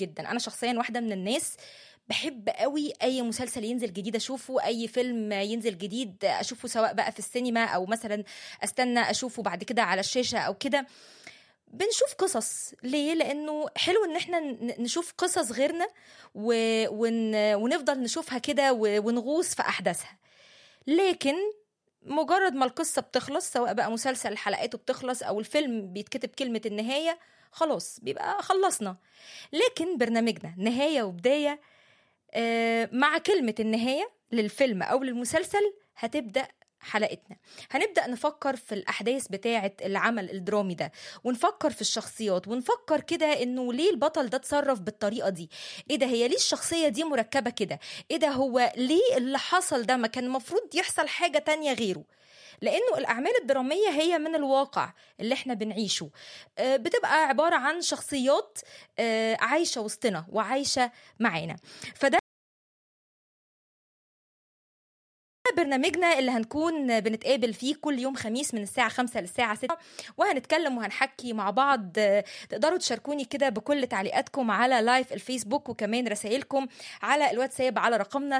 جدا انا شخصيا واحده من الناس بحب قوي اي مسلسل ينزل جديد اشوفه اي فيلم ينزل جديد اشوفه سواء بقى في السينما او مثلا استنى اشوفه بعد كده على الشاشه او كده بنشوف قصص ليه لانه حلو ان احنا ن- نشوف قصص غيرنا و... ون... ونفضل نشوفها كده و... ونغوص في احداثها لكن مجرد ما القصه بتخلص سواء بقى مسلسل حلقاته بتخلص او الفيلم بيتكتب كلمه النهايه خلاص بيبقى خلصنا لكن برنامجنا نهايه وبدايه آه، مع كلمه النهايه للفيلم او للمسلسل هتبدا حلقتنا هنبدا نفكر في الاحداث بتاعه العمل الدرامي ده ونفكر في الشخصيات ونفكر كده انه ليه البطل ده اتصرف بالطريقه دي ايه ده هي ليه الشخصيه دي مركبه كده ايه ده هو ليه اللي حصل ده ما كان المفروض يحصل حاجه تانية غيره لانه الاعمال الدراميه هي من الواقع اللي احنا بنعيشه آه، بتبقى عباره عن شخصيات آه، عايشه وسطنا وعايشه معانا فده برنامجنا اللي هنكون بنتقابل فيه كل يوم خميس من الساعة 5 للساعة 6 وهنتكلم وهنحكي مع بعض آه، تقدروا تشاركوني كده بكل تعليقاتكم على لايف الفيسبوك وكمان رسائلكم على الواتساب على رقمنا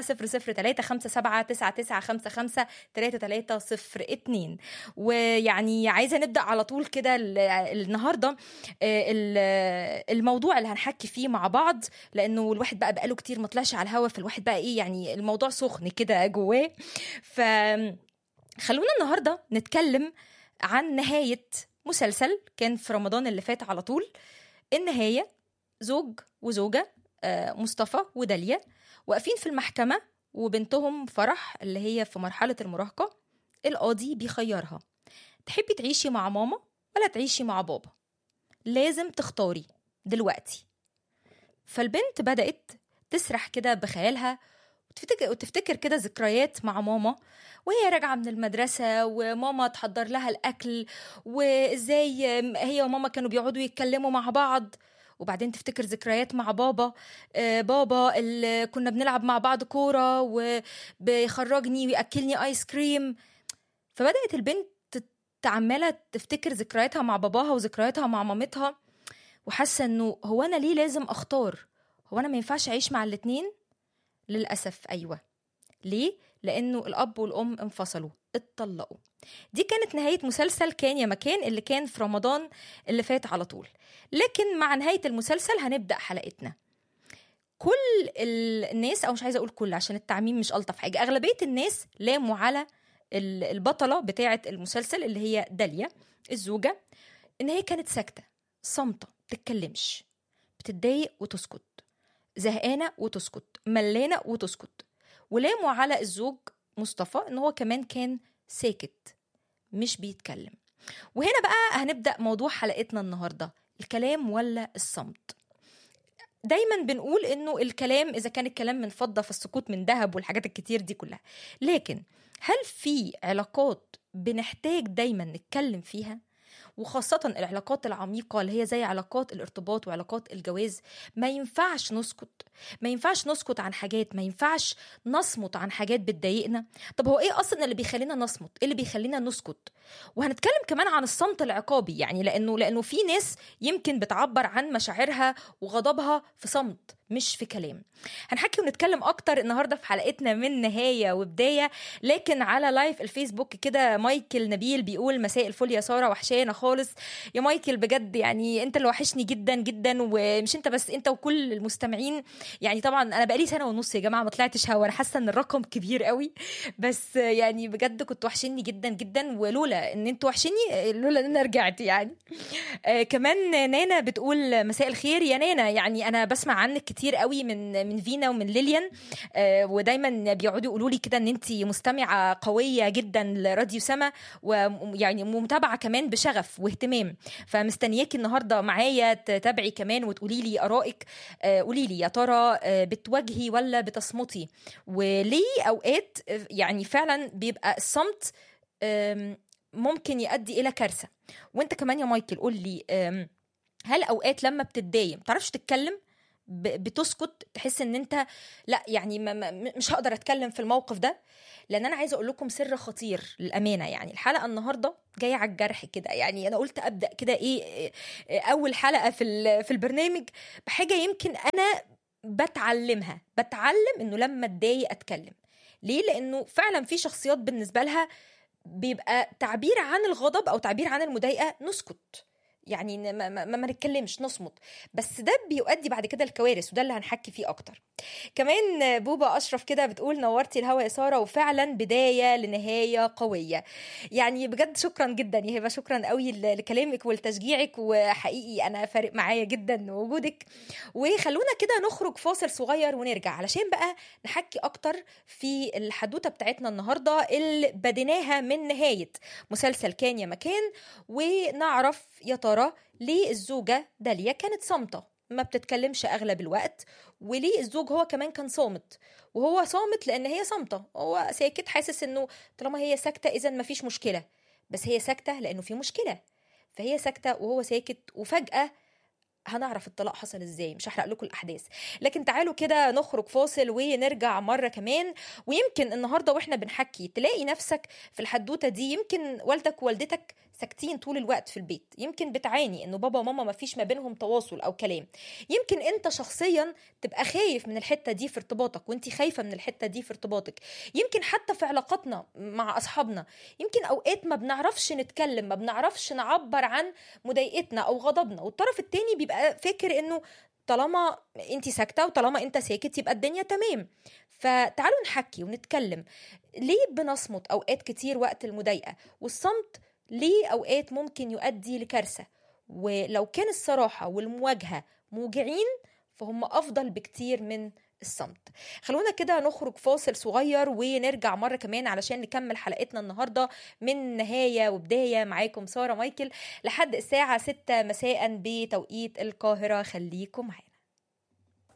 00357 ويعني عايزة نبدأ على طول كده ال- النهاردة آه، ال- الموضوع اللي هنحكي فيه مع بعض لأنه الواحد بقى بقاله كتير ما طلعش على الهوا فالواحد بقى إيه يعني الموضوع سخن كده جواه فخلونا النهارده نتكلم عن نهايه مسلسل كان في رمضان اللي فات على طول النهايه زوج وزوجه آه، مصطفى وداليا واقفين في المحكمه وبنتهم فرح اللي هي في مرحله المراهقه القاضي بيخيرها تحبي تعيشي مع ماما ولا تعيشي مع بابا لازم تختاري دلوقتي فالبنت بدأت تسرح كده بخيالها وتفتكر وتفتكر كده ذكريات مع ماما وهي راجعه من المدرسه وماما تحضر لها الاكل وازاي هي وماما كانوا بيقعدوا يتكلموا مع بعض وبعدين تفتكر ذكريات مع بابا آه، بابا اللي كنا بنلعب مع بعض كوره وبيخرجني وياكلني ايس كريم فبدات البنت تت- عماله تفتكر ذكرياتها مع باباها وذكرياتها مع مامتها وحاسه انه هو انا ليه لازم اختار هو انا ما ينفعش اعيش مع الاتنين للأسف أيوة ليه؟ لأنه الأب والأم انفصلوا اتطلقوا دي كانت نهاية مسلسل كان يا مكان اللي كان في رمضان اللي فات على طول لكن مع نهاية المسلسل هنبدأ حلقتنا كل ال- الناس أو مش عايزة أقول كل عشان التعميم مش ألطف حاجة أغلبية الناس لاموا على ال- البطلة بتاعة المسلسل اللي هي داليا الزوجة إن هي كانت ساكتة صامتة تتكلمش بتتضايق وتسكت زهقانه وتسكت ملانه وتسكت ولاموا على الزوج مصطفى ان هو كمان كان ساكت مش بيتكلم وهنا بقى هنبدا موضوع حلقتنا النهارده الكلام ولا الصمت دايما بنقول انه الكلام اذا كان الكلام من فضه فالسكوت من ذهب والحاجات الكتير دي كلها لكن هل في علاقات بنحتاج دايما نتكلم فيها وخاصة العلاقات العميقة اللي هي زي علاقات الارتباط وعلاقات الجواز ما ينفعش نسكت ما ينفعش نسكت عن حاجات ما ينفعش نصمت عن حاجات بتضايقنا طب هو ايه اصلا اللي بيخلينا نصمت ايه اللي بيخلينا نسكت وهنتكلم كمان عن الصمت العقابي يعني لانه لانه في ناس يمكن بتعبر عن مشاعرها وغضبها في صمت مش في كلام هنحكي ونتكلم اكتر النهارده في حلقتنا من نهايه وبدايه لكن على لايف الفيسبوك كده مايكل نبيل بيقول مساء الفل يا ساره وحشانه خالص يا مايكل بجد يعني انت اللي وحشني جدا جدا ومش انت بس انت وكل المستمعين يعني طبعا انا بقالي سنه ونص يا جماعه ما طلعتش هوا انا حاسه ان الرقم كبير قوي بس يعني بجد كنت وحشني جدا جدا ولولا ان انتوا وحشني لولا ان انا رجعت يعني آه كمان نانا بتقول مساء الخير يا نانا يعني انا بسمع عنك كتير قوي من من فينا ومن ليليان آه ودايما بيقعدوا يقولوا لي كده ان انت مستمعه قويه جدا لراديو سما ويعني متابعه كمان بشغف واهتمام فمستنياكي النهارده معايا تتابعي كمان وتقولي لي ارائك آه قولي لي يا ترى آه بتواجهي ولا بتصمتي وليه اوقات آه، يعني فعلا بيبقى الصمت آم، ممكن يؤدي الى كارثه وانت كمان يا مايكل قول لي آم، هل اوقات لما بتتضايق ما بتعرفش تتكلم ب- بتسكت تحس ان انت لا يعني ما ما مش هقدر اتكلم في الموقف ده لان انا عايزه اقول لكم سر خطير للامانه يعني الحلقه النهارده جايه على الجرح كده يعني انا قلت ابدا كده ايه إيه، اول حلقه في ال- في البرنامج بحاجه يمكن انا بتعلمها بتعلم انه لما اتضايق اتكلم ليه لانه فعلا في شخصيات بالنسبه لها بيبقى تعبير عن الغضب او تعبير عن المضايقه نسكت يعني ن- ما, ما, ما نتكلمش نصمت بس ده بيؤدي بعد كده الكوارث وده اللي هنحكي فيه اكتر كمان بوبا اشرف كده بتقول نورتي الهوا يا ساره وفعلا بدايه لنهايه قويه يعني بجد شكرا جدا يا هبه شكرا قوي ل- لكلامك ولتشجيعك وحقيقي انا فارق معايا جدا وجودك وخلونا كده نخرج فاصل صغير ونرجع علشان بقى نحكي اكتر في الحدوته بتاعتنا النهارده اللي بديناها من نهايه مسلسل كان يا مكان ونعرف يا ترى ليه الزوجه داليا كانت صامته ما بتتكلمش اغلب الوقت وليه الزوج هو كمان كان صامت وهو صامت لان هي صامته هو ساكت حاسس انه طالما هي ساكته اذا ما فيش مشكله بس هي ساكته لانه في مشكله فهي ساكته وهو ساكت وفجاه هنعرف الطلاق حصل ازاي مش هحرق لكم الاحداث لكن تعالوا كده نخرج فاصل ونرجع مره كمان ويمكن النهارده واحنا بنحكي تلاقي نفسك في الحدوته دي يمكن والدك ووالدتك ساكتين طول الوقت في البيت يمكن بتعاني انه بابا وماما ما فيش ما بينهم تواصل او كلام يمكن انت شخصيا تبقى خايف من الحته دي في ارتباطك وانت خايفه من الحته دي في ارتباطك يمكن حتى في علاقاتنا مع اصحابنا يمكن اوقات ما بنعرفش نتكلم ما بنعرفش نعبر عن مضايقتنا او غضبنا والطرف التاني بيبقى فاكر انه طالما انت ساكته وطالما انت ساكت يبقى الدنيا تمام فتعالوا نحكي ونتكلم ليه بنصمت اوقات كتير وقت المضايقه والصمت ليه اوقات ممكن يؤدي لكارثه ولو كان الصراحه والمواجهه موجعين فهم افضل بكتير من الصمت خلونا كده نخرج فاصل صغير ونرجع مرة كمان علشان نكمل حلقتنا النهاردة من نهاية وبداية معاكم سارة مايكل لحد الساعة 6 مساء بتوقيت القاهرة خليكم معانا